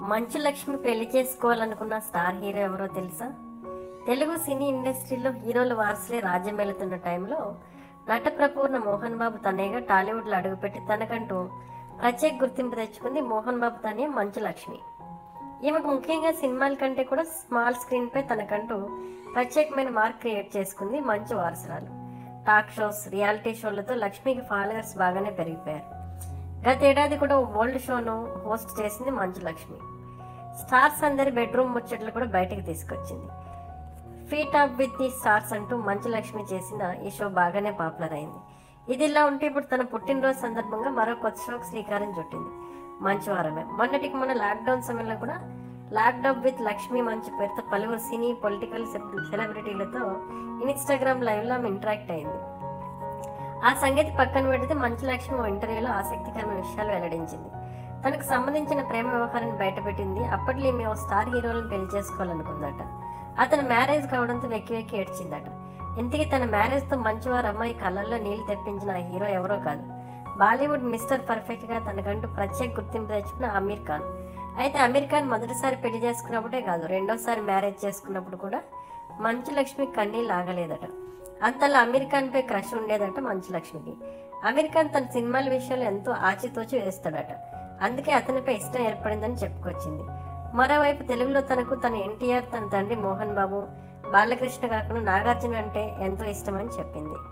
మంచు లక్ష్మి పెళ్లి చేసుకోవాలనుకున్న star hero ఎవరో తెలుసా తెలుగు సినీ ఇండస్ట్రీలో హీరోల వారసులే రాజ్యం వెళుతున్న టైంలో నటప్రపూర్ణ మోహన్ బాబు తనేగా టాలీవుడ్లో అడుగుపెట్టి తనకంటూ ప్రత్యేక గుర్తింపు తెచ్చుకుంది మోహన్ బాబు తనే మంచు లక్ష్మి ఈమెకు ముఖ్యంగా సినిమాల కంటే కూడా స్మాల్ స్క్రీన్ పై తనకంటూ ప్రత్యేకమైన మార్క్ క్రియేట్ చేసుకుంది మంచు వారసురాలు టాక్ షోస్ రియాలిటీ షోలతో లక్ష్మికి ఫాలోవర్స్ బాగానే పెరిగిపోయారు గత ఏడాది కూడా ఓ వరల్డ్ షోను హోస్ట్ చేసింది మంచు లక్ష్మి స్టార్స్ అందరి బెడ్రూమ్ ముచ్చట్లు కూడా బయటకు తీసుకొచ్చింది feet up with the stars అంటూ మంచు లక్ష్మి చేసిన ఈ షో బాగానే పాపులర్ అయింది ఇది ఇలా ఉంటే ఇప్పుడు తన పుట్టినరోజు సందర్భంగా మరో కొత్త షోకి శ్రీకారం చుట్టింది మంచు వారమే మొన్నటికి మొన్న లాక్డౌన్ సమయంలో కూడా లాక్డౌన్ విత్ లక్ష్మి మంచు పేరుతో పలువురు సినీ పొలిటికల్ సెలబ్రిటీలతో ఇన్స్టాగ్రామ్ లైవ్లో ఆమె ఇంటరాక్ట్ అయింది ఆ సంగతి పక్కన పెడితే మంచు లక్ష్మి ఓ ఇంటర్వ్యూలో ఆసక్తికరమైన విషయాలు వెల్లడించింది తనకు సంబంధించిన ప్రేమ వ్యవహారాన్ని బయటపెట్టింది అప్పట్లో ఈమె ఓ స్టార్ హీరోలను పెళ్లి చేసుకోవాలనుకుందట అతను మ్యారేజ్ కావడంతో వెక్కి వెక్కి ఏడ్చిందట ఇంతకీ తన మ్యారేజ్తో మంచువారు అమ్మాయి కళ్ళల్లో నీళ్లు తెప్పించిన ఆ హీరో ఎవరో కాదు బాలీవుడ్ మిస్టర్ పర్ఫెక్ట్గా తనకంటూ ప్రత్యేక గుర్తింపు తెచ్చుకున్న అమీర్ ఖాన్ అయితే అమీర్ ఖాన్ మొదటిసారి పెళ్లి చేసుకున్నప్పుడే కాదు రెండోసారి మ్యారేజ్ చేసుకున్నప్పుడు కూడా మంచు లక్ష్మి కన్నీళ్ళు ఆగలేదట అంతలో అమీర్ ఖాన్ పై క్రష్ ఉండేదట మంచు లక్ష్మికి అమీర్ ఖాన్ తన సినిమాల విషయాలు ఎంతో ఆచితూచి వేస్తాడట అందుకే అతనిపై ఇష్టం ఏర్పడిందని చెప్పుకొచ్చింది మరోవైపు తెలుగులో తనకు తన ఎన్టీఆర్ తన తండ్రి మోహన్ బాబు బాలకృష్ణ కాకుండా నాగార్జున అంటే ఎంతో ఇష్టమని చెప్పింది